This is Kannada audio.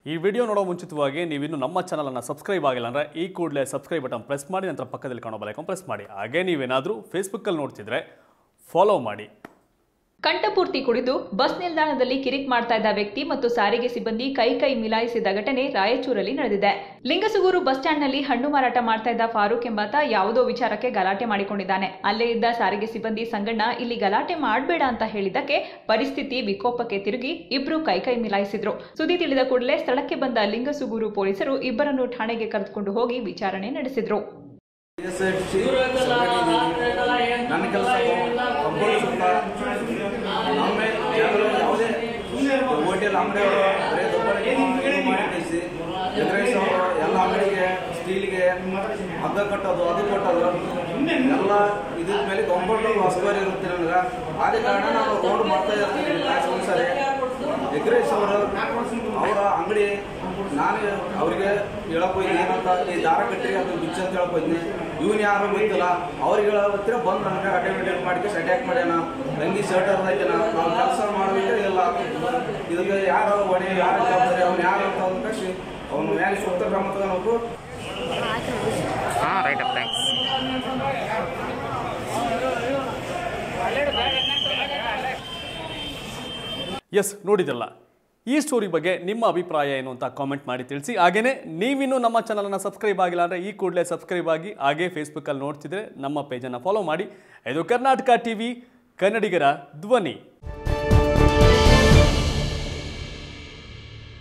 ಈ ವಿಡಿಯೋ ನೋಡೋ ಮುಂಚಿತವಾಗಿ ನೀವಿನ್ನು ನಮ್ಮ ಚಾನಲನ್ನು ಸಬ್ಸ್ಕ್ರೈಬ್ ಆಗಿಲ್ಲ ಅಂದರೆ ಈ ಕೂಡಲೇ ಸಬ್ಸ್ಕ್ರೈಬ್ ಬಟನ್ ಪ್ರೆಸ್ ಮಾಡಿ ನಂತರ ಪಕ್ಕದಲ್ಲಿ ಕಾಣೋ ಬಲೈಕನ್ ಪ್ರೆಸ್ ಮಾಡಿ ಹಾಗೆ ನೀವೇನಾದರೂ ಫೇಸ್ಬುಕ್ಕಲ್ಲಿ ನೋಡ್ತಿದ್ರೆ ಫಾಲೋ ಮಾಡಿ ಕಂಠಪೂರ್ತಿ ಕುಡಿದು ಬಸ್ ನಿಲ್ದಾಣದಲ್ಲಿ ಕಿರಿಕ್ ಮಾಡ್ತಾ ಇದ್ದ ವ್ಯಕ್ತಿ ಮತ್ತು ಸಾರಿಗೆ ಸಿಬ್ಬಂದಿ ಕೈ ಕೈ ಮಿಲಾಯಿಸಿದ ಘಟನೆ ರಾಯಚೂರಲ್ಲಿ ನಡೆದಿದೆ ಲಿಂಗಸುಗೂರು ಬಸ್ ಸ್ಟ್ಯಾಂಡ್ನಲ್ಲಿ ಹಣ್ಣು ಮಾರಾಟ ಮಾಡ್ತಾ ಇದ್ದ ಫಾರೂಕ್ ಎಂಬಾತ ಯಾವುದೋ ವಿಚಾರಕ್ಕೆ ಗಲಾಟೆ ಮಾಡಿಕೊಂಡಿದ್ದಾನೆ ಅಲ್ಲೇ ಇದ್ದ ಸಾರಿಗೆ ಸಿಬ್ಬಂದಿ ಸಂಗಣ್ಣ ಇಲ್ಲಿ ಗಲಾಟೆ ಮಾಡಬೇಡ ಅಂತ ಹೇಳಿದ್ದಕ್ಕೆ ಪರಿಸ್ಥಿತಿ ವಿಕೋಪಕ್ಕೆ ತಿರುಗಿ ಇಬ್ರು ಕೈ ಕೈ ಮಿಲಾಯಿಸಿದ್ರು ಸುದ್ದಿ ತಿಳಿದ ಕೂಡಲೇ ಸ್ಥಳಕ್ಕೆ ಬಂದ ಲಿಂಗಸುಗೂರು ಪೊಲೀಸರು ಇಬ್ಬರನ್ನು ಠಾಣೆಗೆ ಕರೆದುಕೊಂಡು ಹೋಗಿ ವಿಚಾರಣೆ ನಡೆಸಿದ್ರು SFC ನನ್ನ ಕೆಲಸ ಕಂಪೌಂಡ್ ಸುತ್ತ ನಮ್ಮ ಜನರು ಯಾವುದೇ ಹೋಟೆಲ್ ಅಂಗಡಿಯವರು ಬರೀ ದೊಡ್ಡ ಮಾಡಿ ಕಳಿಸಿ ಎದುರಿಸಿ ಅವರು ಎಲ್ಲ ಅಂಗಡಿಗೆ ಸ್ಟೀಲ್ಗೆ ಹಗ್ಗ ಕಟ್ಟೋದು ಅದು ಕೊಟ್ಟೋದು ಎಲ್ಲ ಇದ್ರ ಮೇಲೆ ಕಂಪೌಂಡ್ ಹೊಸಬರಿ ಇರುತ್ತೆ ನನಗೆ ಆದ ಕಾರಣ ನಾನು ರೋಡ್ ಮಾಡ್ತಾ ಇರ್ತೀನಿ ಕ್ಲಾಸ್ ಒಂದ್ಸರಿ ಎಗ್ರೇಸ್ ಅವರು ಅವರ ಅಂಗಡಿ ನಾನು ಅವರಿಗೆ ಹೇಳಕ್ ಹೋಯ್ತು ಏನಂತ ಈ ದಾರ ಕಟ್ಟಿರಿ ಅದು ಬಿಚ್ಚ ಅಂತ ಹೇಳಕ್ ಹೋಯ್ತೀನಿ ಇವನ್ ಯಾರು ಗೊತ್ತಿಲ್ಲ ಅವ್ರಿಗೆ ಹೇಳತ್ತಿರ ಬಂದು ನನಗೆ ಅಟೆಂಡ್ ಅಟೆಂಡ್ ಮಾಡಿ ಅಟ್ಯಾಕ್ ಮಾಡ್ಯಾನ ಅಂಗಿ ಶರ್ಟ್ ಅರ್ದಾಕಿನ ನಾವು ಕೆಲಸ ಮಾಡಬೇಕೇ ಇಲ್ಲ ಇದಕ್ಕೆ ಯಾರು ಹೊಣೆ ಯಾರು ಜವಾಬ್ದಾರಿ ಅವ್ನು ಯಾರು ಅಂತ ಅಂದ ಕಳಿಸಿ ಅವನು ಮ್ಯಾಲೆ ಸೂಕ್ತ ಕ್ರಮ ತಗೋಬೇಕು ಹಾಂ ರೈಟ್ ಅಪ್ ಥ್ಯಾಂಕ್ಸ್ ಎಸ್ ನೋಡಿದ್ರಲ್ಲ ಈ ಸ್ಟೋರಿ ಬಗ್ಗೆ ನಿಮ್ಮ ಅಭಿಪ್ರಾಯ ಏನು ಅಂತ ಕಾಮೆಂಟ್ ಮಾಡಿ ತಿಳಿಸಿ ಹಾಗೆಯೇ ನೀವಿನ್ನೂ ನಮ್ಮ ಚಾನಲನ್ನು ಸಬ್ಸ್ಕ್ರೈಬ್ ಆಗಿಲ್ಲ ಅಂದರೆ ಈ ಕೂಡಲೇ ಸಬ್ಸ್ಕ್ರೈಬ್ ಆಗಿ ಹಾಗೇ ಫೇಸ್ಬುಕ್ಕಲ್ಲಿ ನೋಡ್ತಿದ್ರೆ ನಮ್ಮ ಪೇಜನ್ನು ಫಾಲೋ ಮಾಡಿ ಇದು ಕರ್ನಾಟಕ ಟಿ ವಿ ಕನ್ನಡಿಗರ ಧ್ವನಿ